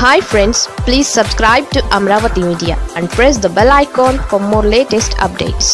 hi friends please subscribe to Amaravati media and press the bell icon for more latest updates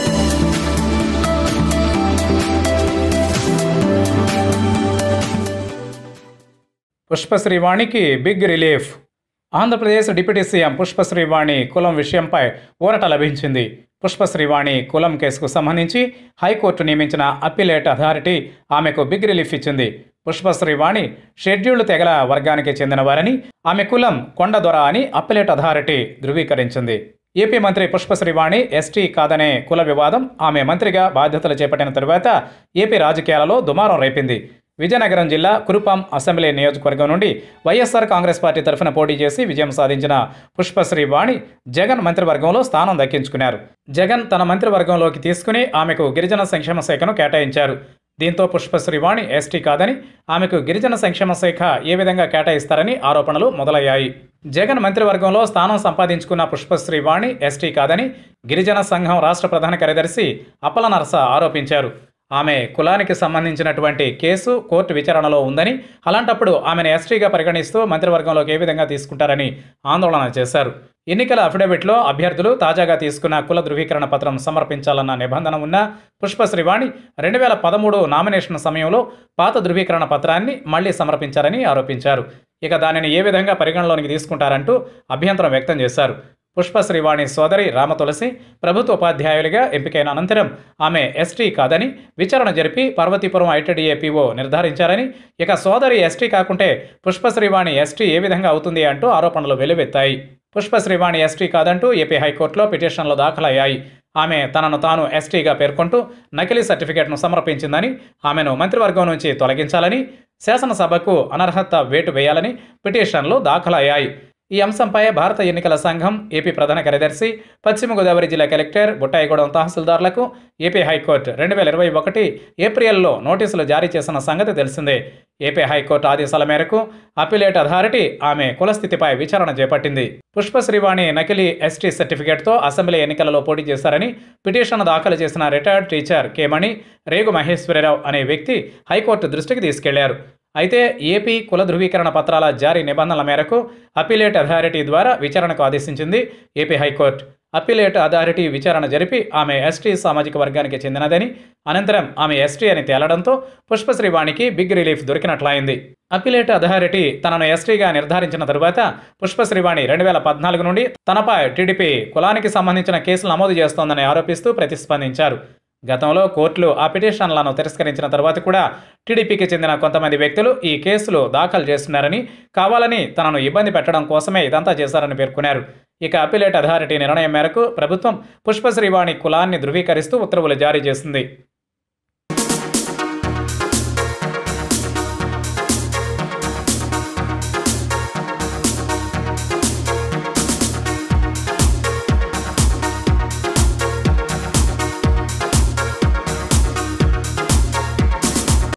పుష్పశ్రీవాణికి big relief Andhra Pradesh deputy CM Pushpa Srivani కులం విషయంపై ఊరట లభించింది పుష్పశ్రీవాణి కులం కేసుకు సంబంధించి హైకోర్టు నియమించిన అప్పీలేట్ అథారిటీ ఆమెకు బిగ్ రిలీఫ్ ఇచ్చింది పుష్పశ్రీవాణి షెడ్యూల్డ్ తెగల వర్గానికి చెందినవారని ఆమె కులం కొండదొర అని అప్పీలేట్ అథారిటీ ధృవీకరించింది ఏపీ మంత్రి పుష్పశ్రీవాణి ఎస్టీ కాదనే కుల వివాదం ఆమె మంత్రిగా బాధ్యతలు చేపట్టిన తరువాత ఏపీ రాజకీయాలలో దుమారం రేపింది విజయనగరం జిల్లా కురుపాం అసెంబ్లీ నియోజకవర్గం నుండి వైఎస్ఆర్ కాంగ్రెస్ పార్టీ తరఫున పోటీ చేసి విజయం సాధించిన పుష్పశ్రీ వాణి జగన్ మంత్రివర్గంలో స్థానం దక్కించుకున్నారు జగన్ తన మంత్రివర్గంలోకి తీసుకుని ఆమెకు గిరిజన సంక్షేమ శాఖను కేటాయించారు దీంతో పుష్పశ్రీ వాణి ఎస్టీ కాదని ఆమెకు గిరిజన సంక్షేమ శాఖ ఏ విధంగా కేటాయిస్తారని ఆరోపణలు మొదలయ్యాయి జగన్ మంత్రివర్గంలో స్థానం సంపాదించుకున్న పుష్పశ్రీ వాణి ఎస్టీ కాదని గిరిజన సంఘం రాష్ట్ర ప్రధాన కార్యదర్శి అప్పల నరస ఆరోపించారు ఆమె కులానికి సంబంధించినటువంటి కేసు కోర్టు విచారణలో ఉందని అలాంటప్పుడు ఆమెను ఎస్టీగా పరిగణిస్తూ మంత్రివర్గంలోకి ఏ విధంగా తీసుకుంటారని ఆందోళన చేశారు ఎన్నికల అఫిడవిట్లో అభ్యర్థులు తాజాగా తీసుకున్న కుల ధృవీకరణ పత్రం సమర్పించాలన్న నిబంధన ఉన్న పుష్పశ్రీవాణి రెండు వేల పదమూడు నామినేషన్ సమయంలో పాత ధృవీకరణ పత్రాన్ని మళ్లీ సమర్పించారని ఆరోపించారు ఇక దానిని ఏ విధంగా పరిగణలోనికి తీసుకుంటారంటూ అభ్యంతరం వ్యక్తం చేశారు పుష్పశ్రీవాణి సోదరి రామతులసి ప్రభుత్వ ఉపాధ్యాయులుగా ఎంపికైన అనంతరం ఆమె ఎస్టీ కాదని విచారణ జరిపి పార్వతీపురం ఐటీడీఏ పీఓ నిర్ధారించారని ఇక సోదరి ఎస్టీ కాకుంటే పుష్పశ్రీవాణి ఎస్టీ ఏ విధంగా అవుతుంది అంటూ ఆరోపణలు వెలువెత్తాయి పుష్పశ్రీవాణి ఎస్టీ కాదంటూ ఏపీ హైకోర్టులో పిటిషన్లు దాఖలయ్యాయి ఆమె తనను తాను ఎస్టీగా పేర్కొంటూ నకిలీ సర్టిఫికేట్ను సమర్పించిందని ఆమెను మంత్రివర్గం నుంచి తొలగించాలని శాసనసభకు అనర్హత వేటు వేయాలని పిటిషన్లు దాఖలయ్యాయి ఈ అంశంపై భారత ఎన్నికల సంఘం ఏపీ ప్రధాన కార్యదర్శి పశ్చిమ గోదావరి జిల్లా కలెక్టర్ బుట్టాయిగూడెం తహసీల్దార్లకు ఏపీ హైకోర్టు రెండు వేల ఇరవై ఒకటి ఏప్రిల్లో నోటీసులు జారీ చేసిన సంగతి తెలిసిందే ఏపీ హైకోర్టు ఆదేశాల మేరకు అపిలేట్ అథారిటీ ఆమె కులస్థితిపై విచారణ చేపట్టింది పుష్పశ్రీవాణి నకిలీ ఎస్టీ సర్టిఫికేట్తో అసెంబ్లీ ఎన్నికలలో పోటీ చేశారని పిటిషన్ దాఖలు చేసిన రిటైర్డ్ టీచర్ కేమణి రేగు మహేశ్వరరావు అనే వ్యక్తి హైకోర్టు దృష్టికి తీసుకెళ్లారు అయితే ఏపీ కుల ధృవీకరణ పత్రాల జారీ నిబంధనల మేరకు అప్పీలేట్ అథారిటీ ద్వారా విచారణకు ఆదేశించింది ఏపీ హైకోర్టు అప్పీలేట్ అథారిటీ విచారణ జరిపి ఆమె ఎస్టీ సామాజిక వర్గానికి చెందినదని అనంతరం ఆమె ఎస్టీ అని తేలడంతో పుష్పశ్రీవాణికి బిగ్ రిలీఫ్ దొరికినట్లయింది అప్పీలేట్ అథారిటీ తనను ఎస్టీగా నిర్ధారించిన తరువాత పుష్పశ్రీవాణి రెండు వేల పద్నాలుగు నుండి తనపై టీడీపీ కులానికి సంబంధించిన కేసులు నమోదు చేస్తోందని ఆరోపిస్తూ ప్రతిస్పందించారు గతంలో కోర్టులు ఆ పిటిషన్లను తిరస్కరించిన తర్వాత కూడా టీడీపీకి చెందిన కొంతమంది వ్యక్తులు ఈ కేసులు దాఖలు చేస్తున్నారని కావాలని తనను ఇబ్బంది పెట్టడం కోసమే ఇదంతా చేశారని పేర్కొన్నారు ఇక అపిలేట్ అథారిటీ నిర్ణయం మేరకు ప్రభుత్వం పుష్పశ్రీవాణి కులాన్ని ధృవీకరిస్తూ ఉత్తర్వులు జారీ చేసింది